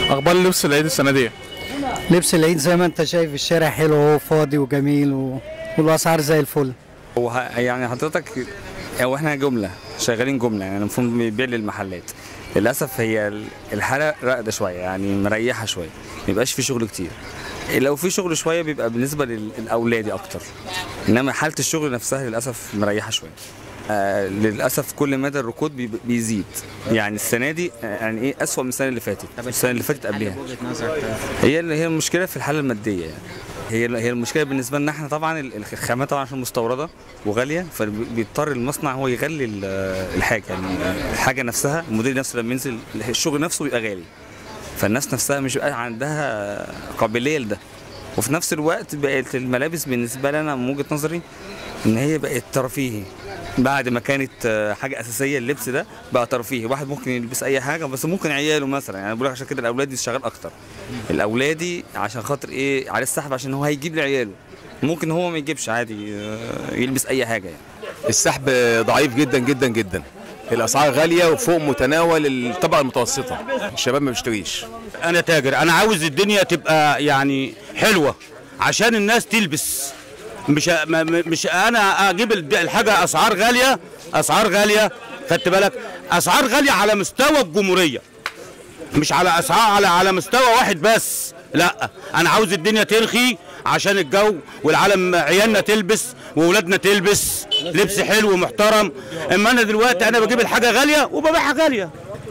اخبار لبس العيد السنه دي لبس العيد زي ما انت شايف الشارع حلو اهو فاضي وجميل و... والاسعار زي الفل هو ه- يعني حضرتك هو احنا جمله شغالين جمله يعني المفروض بنبيع للمحلات للاسف هي ال- الحاله راقده شويه يعني مريحه شويه ما بيبقاش في شغل كتير لو في شغل شويه بيبقى بالنسبه لل- للاولادي اكتر انما حاله الشغل نفسها للاسف مريحه شويه آه للاسف كل مدى الركود بي- بيزيد يعني السنه دي آه، يعني ايه اسوأ من السنه اللي فاتت السنه اللي فاتت قبلها هي هي المشكله في الحاله الماديه يعني هي هي المشكله بالنسبه لنا احنا طبعا ال- الخامات طبعا عشان مستورده وغاليه فبيضطر المصنع هو يغلي ال- الحاجه يعني الحاجه نفسها المدير نفسه لما ينزل الشغل نفسه بيبقى غالي فالناس نفسها مش بيبقى عندها قابليه لده وفي نفس الوقت بقت الملابس بالنسبه لنا من وجهه نظري ان هي بقت ترفيهي بعد ما كانت آه، حاجه اساسيه اللبس ده بقى ترفيهي واحد ممكن يلبس اي حاجه بس ممكن عياله مثلا يعني بقول لك عشان كده الاولادي شغال اكتر الاولادي عشان خاطر ايه عليه السحب عشان هو هيجيب لعياله ممكن هو ما يجيبش عادي آه، يلبس اي حاجه يعني السحب ضعيف جدا جدا جدا الاسعار غاليه وفوق متناول الطبقه المتوسطه الشباب ما بيشتريش انا تاجر انا عاوز الدنيا تبقى يعني حلوه عشان الناس تلبس مش ه- ما- ما- مش انا اجيب الد- الحاجه اسعار غاليه اسعار غاليه خدت بالك اسعار غاليه على مستوى الجمهوريه مش على اسعار على على مستوى واحد بس لا انا عاوز الدنيا ترخي عشان الجو والعالم عيالنا تلبس واولادنا تلبس لبس حلو ومحترم اما انا دلوقتي انا بجيب الحاجه غاليه وببيعها غاليه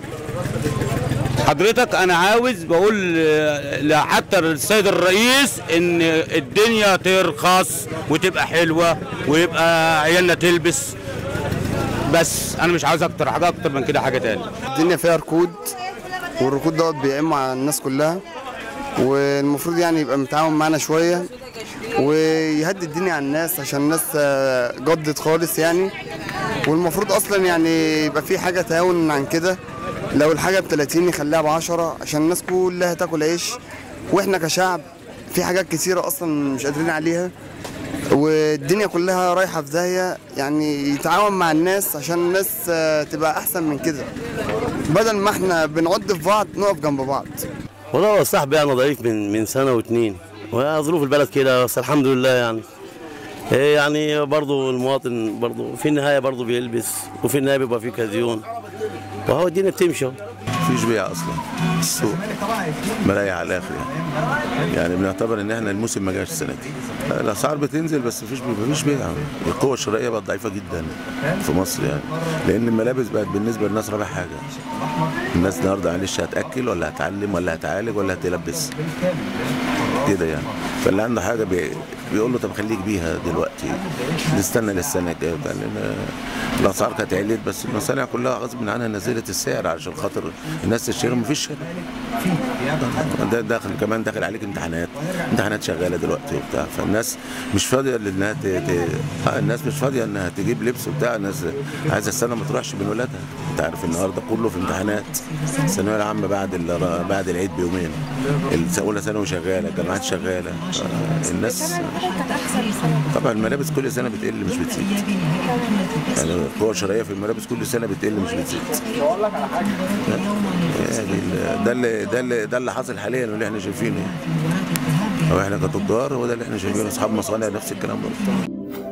حضرتك انا عاوز بقول آه، ل- حتى السيد الرئيس ان الدنيا ترخص وتبقى حلوه ويبقى عيالنا تلبس بس انا مش عاوز اكتر حاجه اكتر من كده حاجه تاني الدنيا فيها ركود والركود دوت بيعم على الناس كلها والمفروض يعني يبقى متعاون معانا شويه ويهدي الدنيا على الناس عشان الناس آه، جدت خالص يعني والمفروض اصلا يعني يبقى في حاجه تعاون عن كده لو الحاجه ب 30 يخليها ب 10 عشان الناس كلها تاكل عيش واحنا كشعب في حاجات كتيره اصلا مش قادرين عليها والدنيا كلها رايحه في داهيه يعني يتعاون مع الناس عشان الناس آه، تبقى احسن من كده بدل ما احنا بنعض في بعض نقف جنب بعض والله هو السحب يعني ضعيف من من سنه واتنين وظروف البلد كده بس الحمد لله يعني إيه يعني برضه المواطن برضه في النهايه برضه بيلبس وفي النهايه بيبقى في كازيون وهو الدنيا بتمشي أهو. مفيش بيع اصلا السوق مرايح على الاخر يعني يعني بنعتبر ان احنا الموسم ما جاش السنه دي الاسعار بتنزل بس مفيش مفيش بيع القوه الشرائيه بقت ضعيفه جدا في مصر يعني لان الملابس بقت بالنسبه للناس رابع حاجه الناس النهارده معلش هتاكل ولا هتعلم ولا هتعالج ولا هتلبس كده يعني فاللي عنده حاجه بي بيقول له طب خليك بيها دلوقتي نستنى للسنه الجايه بتاع لان الاسعار كانت عليت بس المصانع كلها غصب عنها نزلت السعر عشان خاطر الناس تشتري مفيش شراء ده داخل كمان داخل عليك امتحانات امتحانات شغاله دلوقتي وبتاع فالناس مش فاضيه انها ت... ت... آه، الناس مش فاضيه انها تجيب لبس وبتاع الناس عايزه السنه ما تروحش بين ولادها انت عارف النهارده كله في امتحانات الثانويه العامه بعد ال... بعد العيد بيومين الاولى ثانوي شغاله الجامعات شغاله آه، الناس طبعا الملابس كل سنه بتقل مش بتزيد يعني القوه الشرائيه في الملابس كل سنه بتقل مش بتزيد يعني ال- ده اللي ده اللي ده اللي حاصل حاليا واللي احنا شايفينه يعني. او احنا كتجار هو ده اللي احنا شايفينه اصحاب مصانع نفس الكلام برضه